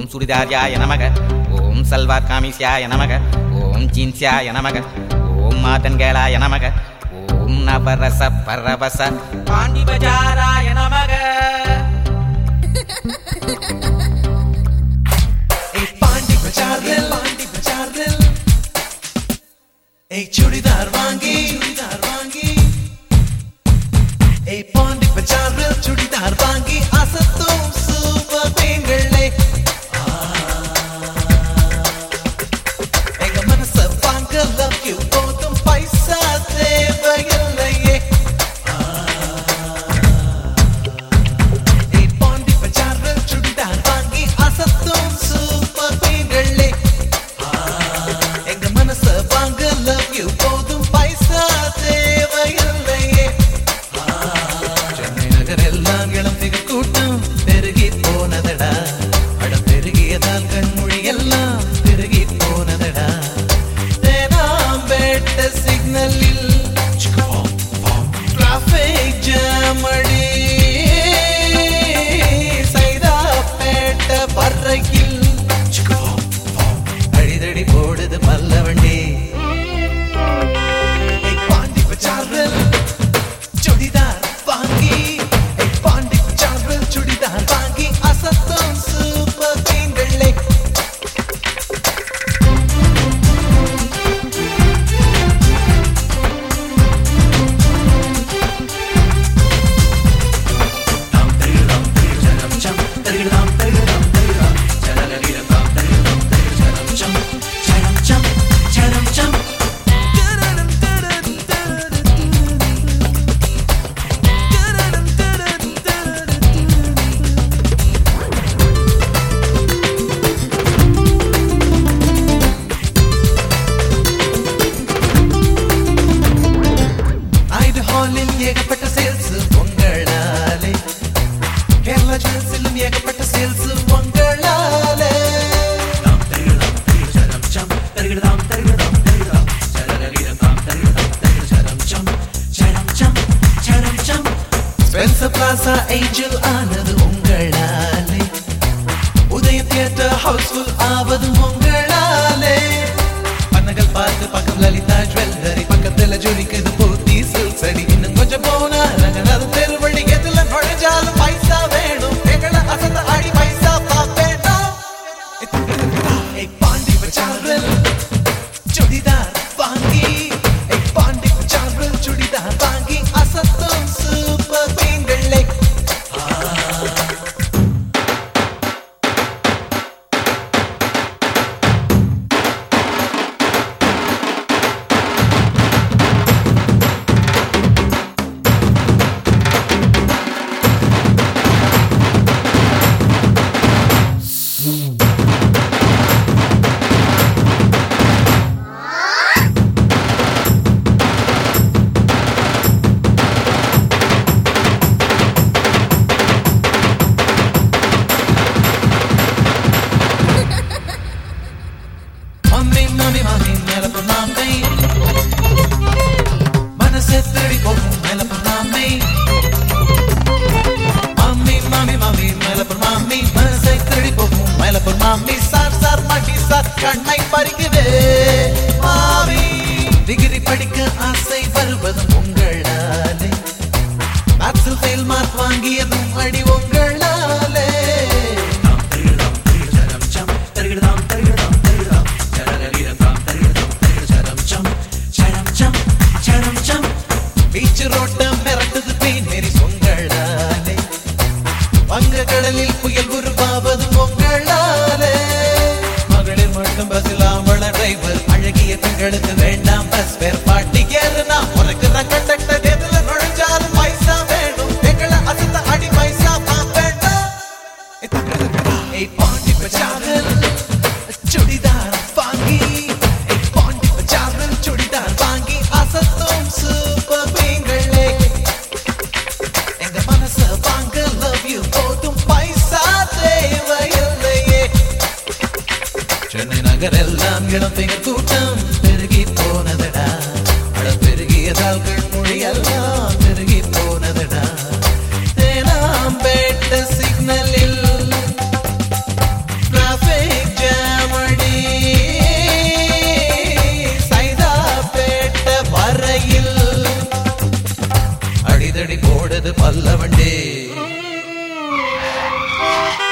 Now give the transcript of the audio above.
ஓம் சுடிதார்யாய நமக ஓம் சல்வார் காமிஸ்யாய நமக ஓம் ஜீன்ஸ்யாய நமக ஓம் மாட்டன்கேளாய நமக ஓம் நவரச பரவச பாண்டி பஜாராய நமக ஏய் பாண்டி பஜாரில் பாண்டி பஜாரில் ஏய் சுடிதார் வாங்கி சுடிதார் வாங்கி ஏய் பாண்டி பஜாரில் சுடிதார் வாங்கி அசத்தும் சூப்பர் பெண்களே எங்க மனச வாங்க லவ் யூ போதும் பைசா தேவையில்லையே ஏய் பாண்டி பஜாரில் சுடிதார் வாங்கி அசத்தும் சூப்பர் பெண்களே எங்க மனச வாங்க லவ் யூ போதும் பைசா தேவையில்லையே சென்னை நகர் எல்லாம் இளம் மிக கூட்டம் பெருகி போனதடா அடம் பெருகியதால் கண்மொழி எல்லாம் பெருகி போனதடா தேனாம்பேட்ட சிக்னலில் டிராஃபிக் ஜாம் அடி சைதாப்பேட்ட பர்றையில் அடிதடி போடுது பல்ல வண்டி ஏய் பாண்டி பச்சாரல் சுடிதார் வாங்கி ஏய் பாண்டி பச்சாரல் சுடிதார் வாங்கி அசத்தும் சூப்பர் பெண்களே ஐடு ஹாலில் ஏகப்பட்ட சேல்ஸ் உங்களாலே கேரளா ஜுவல்ஸிலும் ஏகப்பட்ட சேல்ஸ் உங்களாலே ஸ்பென்சர் பிளாசா ஏஞ்சல் ஆனது உங்களாலே உதயம் தியேட்டர் ஹவுஸ்ஃபுல் ஆவது உங்களாலே பண்ணகள் பார்த்து பக்கம் லலிதா ஜுவல்லரி பக்கத்துல ஜொலிக்குது போத்தி சில்சரி இன்னும் கொஞ்சம் போனா ரங்கநாத தெருவழி எதுல நுழைஞ்சாலும் பைசா வேணும் எங்களை அசந்த அடி பைசா பாப்பேனா ஏய் பாண்டி பச்சாரல் சுடிதார் வாங்கி ஏய் பாண்டி பச்சாரல் சுடிதார் வாங்கி அசத்தும் சூப்பர் பெண்களே மம்மி மம்மி மம்மி மேலப்பு மாமை மனசே திருடி போகும் மேலப்பு மாமை மம்மி மம்மி மம்மி மேலப்பு மாமி மனசை திருடி போகும் மேலப்பு மாமி சார் சார் மாட்டி சார் கண்ணை பறிக்குது மாமி டிகிரி படிக்க ஆசை வருவதும் உங்களாலே மேத்ஸில் ஃபெயில் மார்க் வாங்கியதும் அடி உங்களாலே பீச் ரோட்டம் மிரட்டுது பீனேரி பொங்கலாலே வங்க கடலில் புயல் உருவாவது பொங்கலாலே மகளிர் மட்டும் பஸ்ஸில் ஆம்பள டிரைவர் அழகிய பெண்களுக்கு வேண்டாம் பஸ் பேர் பாட்டி ஏறுனா உனக்கு நான் கண்டக்டர் எதுல நுழைஞ்சாலும் பைசா வேணும் எங்களை அசத்த அடி பைசா பாப்பேண்டா ஏய் பாண்டி பச்சாரல் சுடிதார் வாங்கி ஏய் பாண்டி பச்சாரல் சுடிதார் வாங்கி அசத்தும் சூப்பர் பெண்களே எங்க மனச வாங்க லவ் யூ போதும் பைசா தேவையில்லையே சென்னை நகர் எல்லாம் இடம் பெயர் கூட்டம் பெருகி போனதடா அட பெருகியதால் கண்மொழி எல்லாம் பெருகி போனதடா தேனாம்பேட்ட சிக்னலில் traffic ஓடுது பல்லவண்டே